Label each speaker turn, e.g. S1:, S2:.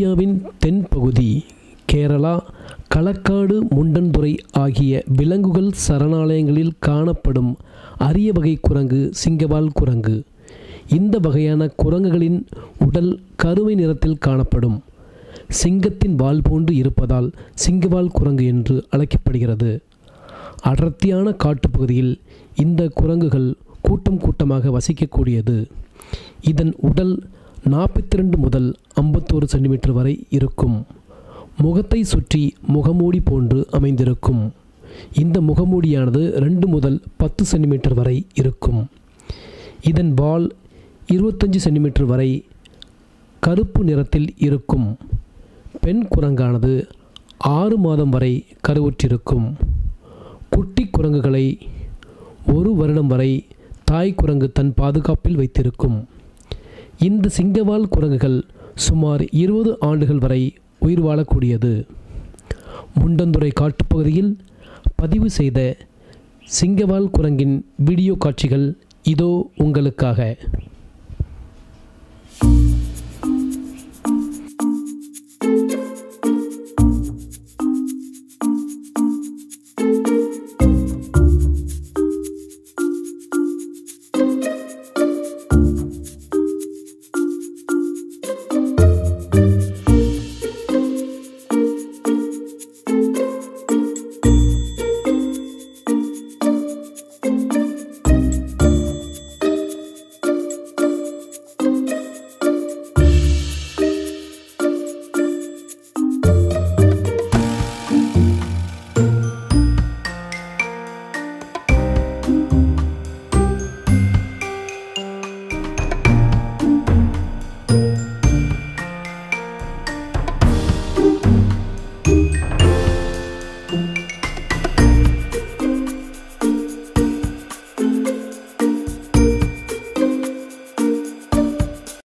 S1: இந்தியாவின் தென்பகுதி கேரளா களக்காடு முண்டன்துறை ஆகிய விலங்குகள் சரணாலயங்களில் காணப்படும் அரிய வகை குரங்கு சிங்கவால் குரங்கு இந்த வகையான குரங்குகளின் உடல் கருமை நிறத்தில் காணப்படும் சிங்கத்தின் வால் போன்று இருப்பதால் சிங்கவால் குரங்கு என்று அழைக்கப்படுகிறது அடர்த்தியான காட்டுப்பகுதியில் இந்த குரங்குகள் கூட்டம் கூட்டமாக வசிக்கக்கூடியது இதன் உடல் நாற்பத்தி ரெண்டு முதல் ஐம்பத்தோரு சென்டிமீட்டர் வரை இருக்கும் முகத்தை சுற்றி முகமூடி போன்று அமைந்திருக்கும் இந்த முகமூடியானது ரெண்டு முதல் பத்து சென்டிமீட்டர் வரை இருக்கும் இதன் வால் இருபத்தஞ்சி சென்டிமீட்டர் வரை கருப்பு நிறத்தில் இருக்கும் பெண் குரங்கானது ஆறு மாதம் வரை கருவுற்றிருக்கும் குட்டி குரங்குகளை ஒரு வருடம் வரை தாய் குரங்கு தன் பாதுகாப்பில் வைத்திருக்கும் இந்த சிங்கவால் குரங்குகள் சுமார் இருபது ஆண்டுகள் வரை உயிர் வாழக்கூடியது முண்டந்துறை காட்டுப்பகுதியில் பதிவு செய்த சிங்கவால் குரங்கின் வீடியோ காட்சிகள் இதோ உங்களுக்காக